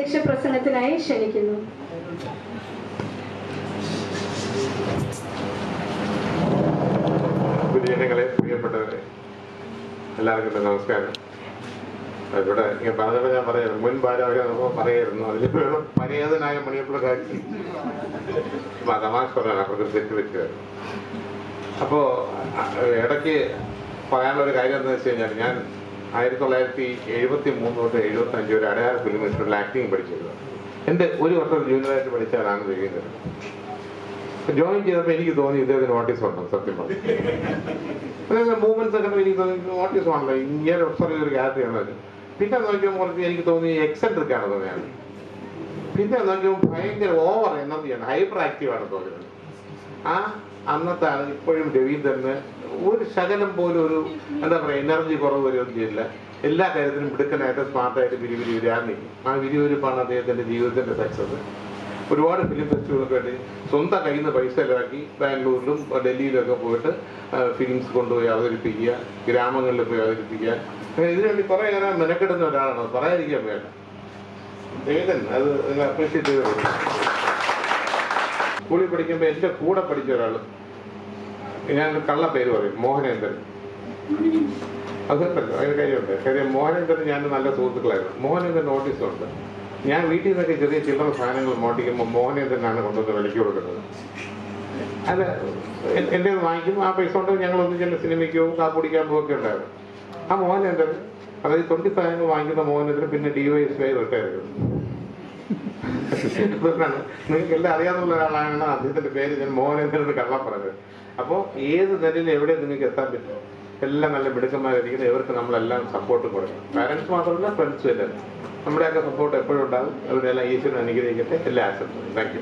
അധ്യക്ഷ പ്രസംഗത്തിനായി ക്ഷണിക്കുന്നു ഗുരുജനങ്ങളെ പ്രിയപ്പെട്ടവരെ എല്ലാവർക്കും എൻ്റെ നമസ്കാരം ഇവിടെ ഇങ്ങനെ പറഞ്ഞപ്പോൾ ഞാൻ പറയായിരുന്നു മുൻ ഭാര്യ പറയായിരുന്നു അതിൽ വേണം പരേതനായ മണിയപ്പുഴക്കാരി തമാശ പറയാൻ അവർക്ക് തെറ്റ് പറ്റുമായിരുന്നു അപ്പോൾ ഇടയ്ക്ക് പറയാനുള്ള ഒരു കാര്യം എന്താണെന്ന് വെച്ച് കഴിഞ്ഞാൽ ഞാൻ ആയിരത്തി തൊള്ളായിരത്തി എഴുപത്തി മൂന്ന് തൊട്ട് എഴുപത്തി അഞ്ച് വരെ അടയാർ ഫിലിം ഇൻസ്റ്റിറ്റ്യൂട്ടിൽ ആക്ടിങ് പഠിച്ചിരുന്നു എൻ്റെ ഒരു വർഷം ജൂനിയറായിട്ട് പഠിച്ചാലാണ് ചെയ്യുന്നത് ജോയിൻ ചെയ്തപ്പോൾ എനിക്ക് തോന്നി ഇദ്ദേഹത്തിന് നോട്ടീസ് ഉണ്ടെന്ന് സത്യം പറഞ്ഞു മൂവ്മെന്റ്സ് ഒക്കെ എനിക്ക് തോന്നി നോട്ടീസ് ആണല്ലോ ഇങ്ങനെ ഒബ്സർവ് ഒരു ക്യാരക്ടറാണ് പിന്നെ നോക്കിയപ്പോൾ കുറച്ച് എനിക്ക് തോന്നി എക്സെൻട്രിക് ആണ് തോന്നിയാണ് പിന്നെ നോക്കിയപ്പോൾ ഭയങ്കര ഓവർ എനർജിയാണ് ഹൈപ്പർ ആക്റ്റീവ് ആണ് തോന്നുന്നത് ആ അന്നത്തെ ആൾ ഇപ്പോഴും രവീന്ദ്രന് ഒരു ശകലം പോലും ഒരു എന്താ പറയുക എനർജി കുറവ് വരുകയൊന്നും ചെയ്യില്ല എല്ലാ കാര്യത്തിലും മിടുക്കനായിട്ട് സ്മാർട്ടായിട്ട് വിരി വിരി വിരാൻ നിൽക്കും ആ വിരിവിരിപ്പാണ് അദ്ദേഹത്തിന്റെ ജീവിതത്തിന്റെ സക്സസ് ഒരുപാട് ഫിലിം ഫെസ്റ്റിവലൊക്കെ വേണ്ടി സ്വന്തം കയ്യിൽ നിന്ന് പൈസ ഇലാക്കി ബാംഗ്ലൂരിലും ഡൽഹിയിലൊക്കെ പോയിട്ട് ഫിലിംസ് കൊണ്ടുപോയി അവതരിപ്പിക്കുക ഗ്രാമങ്ങളിൽ പോയി അവതരിപ്പിക്കുക അങ്ങനെ ഇതിനുവേണ്ടി കുറേ ഏറെ മെനക്കെടുന്ന ഒരാളാണ് അത് പറയാതിരിക്കാൻ വേണ്ട വേദൻ അത് നിങ്ങൾ അപ്രീഷിയേറ്റ് ചെയ്ത് സ്കൂളിൽ പഠിക്കുമ്പോൾ എൻ്റെ കൂടെ പഠിച്ച ഒരാൾ ഞാൻ കള്ള പേര് പറയും മോഹനേന്ദ്രൻ അതുണ്ടല്ലോ അതിന് കാര്യമുണ്ട് കാര്യം മോഹനേന്ദ്രൻ ഞാൻ നല്ല സുഹൃത്തുക്കളായിരുന്നു മോഹനേന്ദ്രൻ നോട്ടീസുണ്ട് ഞാൻ വീട്ടിൽ നിന്നൊക്കെ ചെറിയ ചില്ലറ സാധനങ്ങൾ മോട്ടിക്കുമ്പോൾ മോഹനേന്ദ്രനാണ് കൊണ്ടുവന്ന് വിലയ്ക്ക് കൊടുക്കുന്നത് അല്ല എ- എൻ്റെ വാങ്ങിക്കും ആ പൈസ കൊണ്ട് ഞങ്ങൾ ഒന്ന് ചെല്ലും സിനിമയ്ക്ക് പോകും കാപ്പ് കുടിക്കാൻ പോകുമൊക്കെ ഉണ്ടായിരുന്നു ആ മോഹനേന്ദ്രൻ അതായത് തൊണ്ടി സാധനങ്ങൾ വാങ്ങിക്കുന്ന മോഹനേന്ദ്രൻ പിന്നെ D Y S I retire ചെയ്തു അതുകൊണ്ടാണ് നിങ്ങൾക്ക് എല്ലാം അറിയാവുന്ന ഒരാളാണ് അദ്ദേഹത്തിന്റെ പേര് ഞാൻ മോഹനേന്ദ്രൻ എന്ന് കള്ളം പറഞ്ഞത് അപ്പോൾ ഏത് നിലയിൽ എവിടെ നിങ്ങൾക്ക് എത്താൻ പറ്റും എല്ലാം നല്ല മിടുക്കന്മാരായിരിക്കണം ഇവർക്ക് നമ്മളെല്ലാം സപ്പോർട്ട് കൊടുക്കണം പാരന്റ്സ് മാത്രമല്ല ഫ്രണ്ട്സും എല്ലാം നമ്മുടെയൊക്കെ സപ്പോർട്ട് എപ്പോഴും ഉണ്ടാകും അവരെല്ലാം ഈശ്വരൻ അനുഗ്രഹിക്കട്ടെ എല്ലാ ആശംസകളും താങ്ക് യു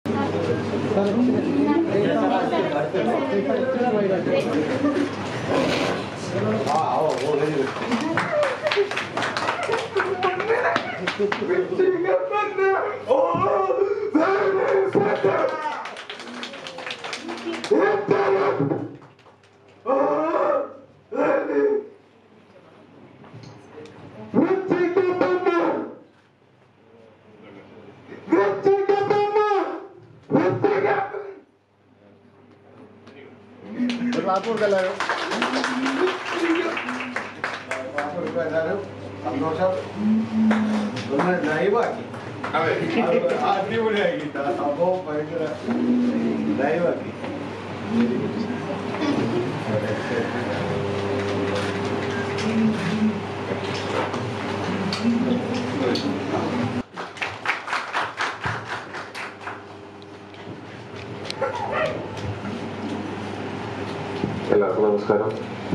ക്ലാസ് കൊടുക്കാം എല്ലാവരും ക്ലാസ് കൊടുക്കാം എല്ലാവരും സന്തോഷം ഒന്ന് ലൈവാക്കി അതെ അടിപൊളിയാക്കി സംഭവം ഭയങ്കര ലൈവാക്കി എല്ലാവർക്കും നമസ്കാരം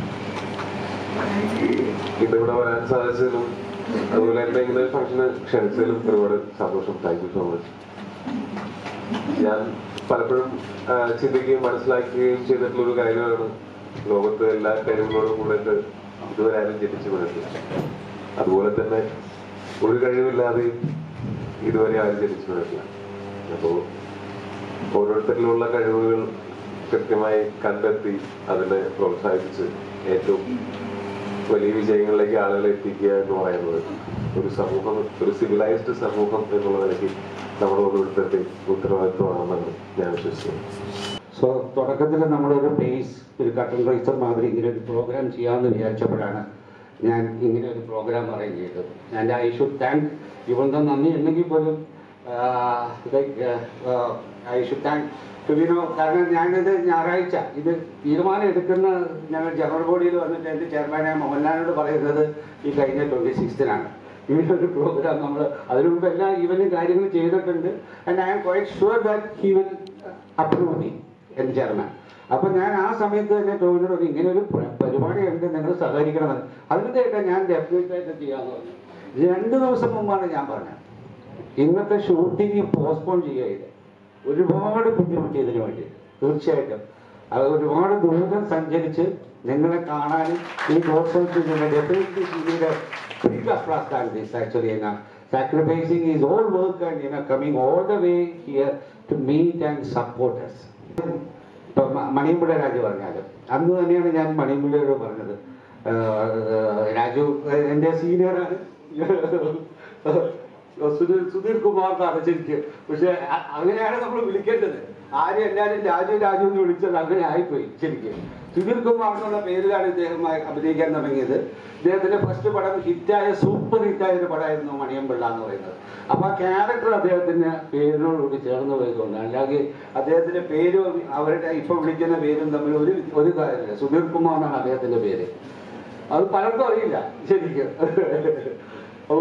ഇന്നിവിടെ വരാൻ സാധിച്ചതിലും അതുപോലെ എന്നെ ഇങ്ങനെ ഒരു ഫംഗ്ഷന് ക്ഷണിച്ചതിലും ഒരുപാട് സന്തോഷം താങ്ക് യു സോ മച്ച് ഞാൻ പലപ്പോഴും ആ, ചിന്തിക്കുകയും മനസ്സിലാക്കുകയും ചെയ്തിട്ടുള്ള ഒരു കാര്യമാണ് ലോകത്ത് എല്ലാ കഴിവുകളോടും കൂടെ ഇതുവരെ ആരും ജനിച്ചു വീണിട്ടില്ല അതുപോലെ തന്നെ ഒരു കഴിവില്ലാതെയും ഇതുവരെ ആരും ജനിച്ചു വീണിട്ടില്ല അപ്പോ ഓരോരുത്തരിലുള്ള കഴിവുകൾ കൃത്യമായി കണ്ടെത്തി അതിനെ പ്രോത്സാഹിപ്പിച്ച് ഏറ്റവും വലിയ വിജയങ്ങളിലേക്ക് ആളുകളെ എത്തിക്കുക എന്ന് പറയുന്നത് ഒരു സമൂഹം ഒരു സിവിലൈസ്ഡ് സമൂഹം എന്നുള്ള നിലയ്ക്ക് നമ്മുടെ ഓരോരുത്തരുടെയും ഉത്തരവാദിത്വമാണെന്നാണ് ഞാൻ വിശ്വസിക്കുന്നത് സോ തുടക്കത്തിൽ നമ്മളൊരു പ്ലേസ് ഒരു കട്ടൻ റൈസർ മാതിരി ഇങ്ങനെ ഒരു പ്രോഗ്രാം ചെയ്യാമെന്ന് വിചാരിച്ചപ്പോഴാണ് ഞാൻ ഇങ്ങനെ ഒരു പ്രോഗ്രാം അറേഞ്ച് ചെയ്തത് ആൻഡ് ഐ ഷുഡ് താങ്ക് ഇവളുടെ നന്ദി ഉണ്ടെങ്കിൽ പോലും ലൈക്ക് ഐ ഷുഡ് താങ്ക് ടുബിനോ കാരണം ഞാനിത് ഞായറാഴ്ച ഇത് തീരുമാനം എടുക്കുന്ന ഞങ്ങൾ ജനറൽ ബോഡിയിൽ വന്നിട്ട് എൻ്റെ ചെയർമാനായ മോഹൻലാലിനോട് പറയുന്നത് ഈ കഴിഞ്ഞ ട്വൻറ്റി സിക്സ്തിനാണ് ഇവനൊരു പ്രോഗ്രാം നമ്മൾ അതിനു മുമ്പ് എല്ലാ ഈവനും കാര്യങ്ങൾ ചെയ്തിട്ടുണ്ട് and I am quite sure that he will approve me എന്ന് ചെയർമാൻ അപ്പൊ ഞാൻ ആ സമയത്ത് തന്നെ ടോവിനോട് പറഞ്ഞു ഇങ്ങനെ ഒരു പ്ര- പരിപാടിയുണ്ട് നിങ്ങൾ സഹകരിക്കണമെന്ന് അതിൻ്റെയായിട്ട് ഞാൻ ഡെഫിനറ്റ് ആയിട്ട് ചെയ്യാന്ന് പറഞ്ഞു രണ്ട് ദിവസം മുമ്പാണ് ഞാൻ പറഞ്ഞത് ഇന്നത്തെ ഷൂട്ടിങ് പോസ്റ്റ്പോൺ ചെയ്യുകയില്ല ഒരുപാട് ബുദ്ധിമുട്ടി ഇതിനു വേണ്ടി തീർച്ചയായിട്ടും അത് ഒരുപാട് ദൂരം സഞ്ചരിച്ച് നിങ്ങളെ കാണാനും ഈ പ്രോത്സാഹിപ്പിക്കുന്ന definitely big applause than this actually you know sacrificing his whole work and you know coming all the way here to meet and support us ഇപ്പൊ മ- മണിയമ്പുഴ രാജു പറഞ്ഞാലും അന്ന് തന്നെയാണ് ഞാൻ മണിയമ്പുഴയോട് പറഞ്ഞത് ആഹ് രാജു എൻ്റെ സീനിയറാണ് സുധീർ സുധീർ കുമാർ എന്നാണ് ശരിക്കും പക്ഷെ അ- അങ്ങനെയാണ് നമ്മൾ വിളിക്കേണ്ടത് ആരും എല്ലാവരും രാജു രാജു എന്ന് വിളിച്ചത് അങ്ങനെ ആയിപ്പോയി ശരിക്കും സുധീർ കുമാർ എന്നുള്ള പേരിലാണ് ഇദ്ദേഹം അഭിനയിക്കാൻ തുടങ്ങിയത് ഇദ്ദേഹത്തിന്റെ ഫസ്റ്റ് പടം ഹിറ്റായ സൂപ്പർ ഹിറ്റായ ഒരു പടമായിരുന്നു മണിയമ്പിള്ള എന്ന് പറയുന്നത് അപ്പൊ ആ ക്യാരക്ടർ അദ്ദേഹത്തിന്റെ പേരിനോടുകൂടി ചേർന്ന് പോയതുകൊണ്ട് അല്ലെങ്കിൽ അദ്ദേഹത്തിന്റെ പേരും അവരുടെ ഇപ്പൊ വിളിക്കുന്ന പേരും തമ്മിൽ ഒരു ഒരു കാര്യമില്ല സുധീർ കുമാർ എന്നാണ് അദ്ദേഹത്തിന്റെ പേര് അത് പലർക്കും അറിയില്ല ശരിക്കും അപ്പോ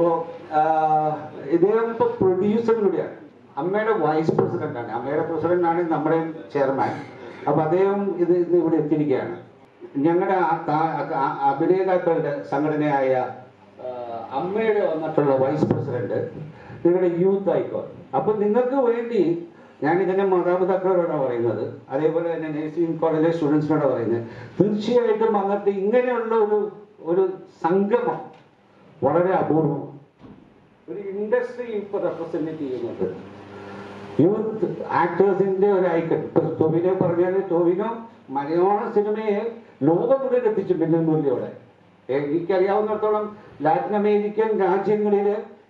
ഇദ്ദേഹം ഇപ്പൊ പ്രൊഡ്യൂസർ കൂടിയാണ് അമ്മയുടെ വൈസ് പ്രസിഡന്റ് ആണ് അമ്മയുടെ പ്രസിഡന്റ് ആണ് നമ്മുടെ ചെയർമാൻ അപ്പൊ അദ്ദേഹം ഇത് ഇത് ഇവിടെ എത്തിയിരിക്കുകയാണ് ഞങ്ങളുടെ ആ താ- ആ- അഭിനേതാക്കളുടെ സംഘടനയായ ആ, അമ്മയുടെ വന്നിട്ടുള്ള വൈസ് പ്രസിഡന്റ് നിങ്ങളുടെ യൂത്ത് ഐക്കോൺ അപ്പൊ നിങ്ങൾക്ക് വേണ്ടി ഞാൻ ഇതിന്റെ മാതാപിതാക്കളോടാണ് പറയുന്നത് അതേപോലെ തന്നെ നഴ്സിംഗ് കോളേജിലെ സ്റ്റുഡൻസിനോട് പറയുന്നത് തീർച്ചയായിട്ടും അങ്ങനത്തെ ഇങ്ങനെയുള്ള ഒരു ഒരു സംഗമം വളരെ അപൂർവമാണ് ഒരു ഇൻഡസ്ട്രി ഇപ്പൊ റെപ്രസെന്റ് ചെയ്യുന്നുണ്ട് യൂത്ത് ആക്ടേഴ്സിന്റെ ഒരു ഐക്കൺ ഇപ്പൊ ടോവിനോ പറഞ്ഞാൽ ടോവിനോ മലയാള സിനിമയെ ലോകം മുഴുവൻ എത്തിച്ചു മിന്നൽ മുരളിയോടെ എനിക്കറിയാവുന്നിടത്തോളം ലാറ്റിൻ അമേരിക്കൻ രാജ്യങ്ങളിൽ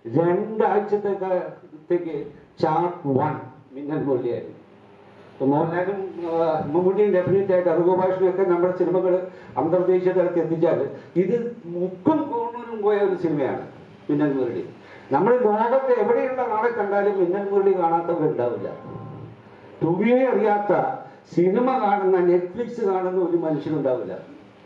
രണ്ടാഴ്ചത്തേക്ക് ചാർട്ട് വൺ മിന്നൽ മുരളിയായിരുന്നു ഇപ്പൊ മോഹൻലാലും ആ, മമ്മൂട്ടിയും ഡെഫിനറ്റ് ആയിട്ട് അറുപഭാഷയൊക്കെ നമ്മുടെ സിനിമകൾ അന്തർദേശീയ തലത്തിൽ എത്തിച്ചാൽ ഇത് മുക്കും കോണൂരും പോയ ഒരു സിനിമയാണ് മിന്നൽ മുരളി നമ്മൾ ലോകത്ത് എവിടെയുള്ള ആളെ കണ്ടാലും മിന്നൽ മുരളി കാണാത്തവരുണ്ടാവില്ല തുവിയെ അറിയാത്ത സിനിമ കാണുന്ന നെറ്റ്ഫ്ലിക്സ് കാണുന്ന ഒരു മനുഷ്യനുണ്ടാവില്ല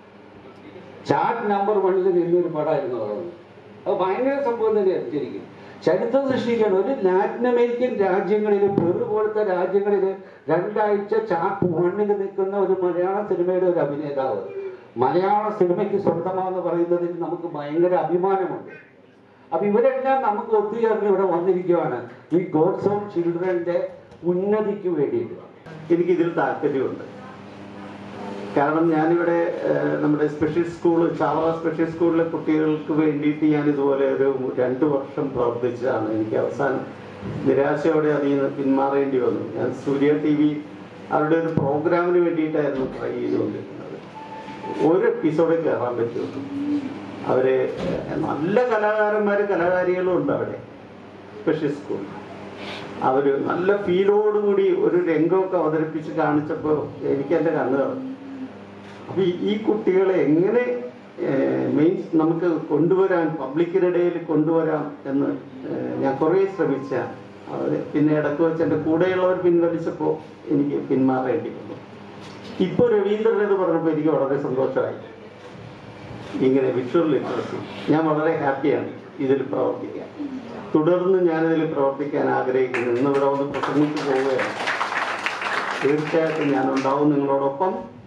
ചാർട്ട് നമ്പർ വണ്ണിൽ നിന്നൊരു പടമായിരുന്നു പറയുന്നത് അത് ഭയങ്കര സംഭവം തന്നെയാണ് ശരിക്കും ചരിത്രം സൃഷ്ടിക്കാൻ ഒരു ലാറ്റിൻ അമേരിക്കൻ രാജ്യങ്ങളിൽ പെറു പോലത്തെ രാജ്യങ്ങളിൽ രണ്ടാഴ്ച ചാർട്ട് വണ്ണിൽ നിൽക്കുന്ന ഒരു മലയാള സിനിമയുടെ ഒരു അഭിനേതാവ് മലയാള സിനിമയ്ക്ക് സ്വന്തമാണെന്ന് പറയുന്നതിൽ നമുക്ക് ഭയങ്കര അഭിമാനമുണ്ട് അപ്പൊ ഇവരെല്ലാം നമുക്ക് ഒത്തുചേർന്ന് ഇവിടെ വന്നിരിക്കുകയാണ് ഈ ഗോഡ്സ് ഓഫ് ചിൽഡ്രന്റെ ഉന്നതിക്ക് വേണ്ടിയിട്ട് എനിക്കിതിൽ താല്പര്യമുണ്ട് കാരണം ഞാനിവിടെ ഏഹ്, നമ്മുടെ സ്പെഷ്യൽ സ്കൂൾ ചാവറ സ്പെഷ്യൽ സ്കൂളിലെ കുട്ടികൾക്ക് വേണ്ടിയിട്ട് ഞാൻ ഇതുപോലെ ഒരു രണ്ട് വർഷം പ്രവർത്തിച്ചതാണ് എനിക്ക് അവസാനം നിരാശയോടെ അതിൽ നിന്ന് പിന്മാറേണ്ടി വന്നു ഞാൻ സൂര്യ ടി വി അവരുടെ ഒരു പ്രോഗ്രാമിന് വേണ്ടിയിട്ടായിരുന്നു ട്രൈ ചെയ്തുകൊണ്ടിരുന്നത് ഒരു എപ്പിസോഡിൽ കയറാൻ പറ്റുള്ളൂ അവര് ഏഹ്, നല്ല കലാകാരന്മാരും കലാകാരികളും ഉണ്ട് അവിടെ സ്പെഷ്യൽ സ്കൂളിൽ അവര് നല്ല ഫീലോടുകൂടി ഒരു രംഗമൊക്കെ അവതരിപ്പിച്ച് കാണിച്ചപ്പോൾ എനിക്ക് എൻ്റെ കണ്ണ് നിറഞ്ഞു അപ്പൊ ഈ- ഈ കുട്ടികളെ എങ്ങനെ മെയിൻ നമുക്ക് കൊണ്ടുവരാൻ പബ്ലിക്കിനിടയിൽ കൊണ്ടുവരാം എന്ന് ഏഹ്, ഞാൻ കുറേ ശ്രമിച്ച അത് പിന്നെ ഇടക്ക് വെച്ച് എൻ്റെ കൂടെയുള്ളവർ പിൻവലിച്ചപ്പോൾ എനിക്ക് പിന്മാറേണ്ടി വന്നു ഇപ്പോൾ രവീന്ദ്രൻ എന്ന് പറഞ്ഞപ്പോൾ എനിക്ക് വളരെ സന്തോഷമായി ഇങ്ങനെ വിഷ്വൽ ലിറ്ററസി ഞാൻ വളരെ ഹാപ്പിയാണ് ഇതിൽ പ്രവർത്തിക്കാൻ തുടർന്ന് ഞാനിതിൽ പ്രവർത്തിക്കാൻ ആഗ്രഹിക്കുന്നു ഇന്ന് ഇവിടെ വന്ന് പ്രസംഗിച്ചു പോവുകയാണ് തീർച്ചയായിട്ടും ഞാൻ ഉണ്ടാവും നിങ്ങളോടൊപ്പം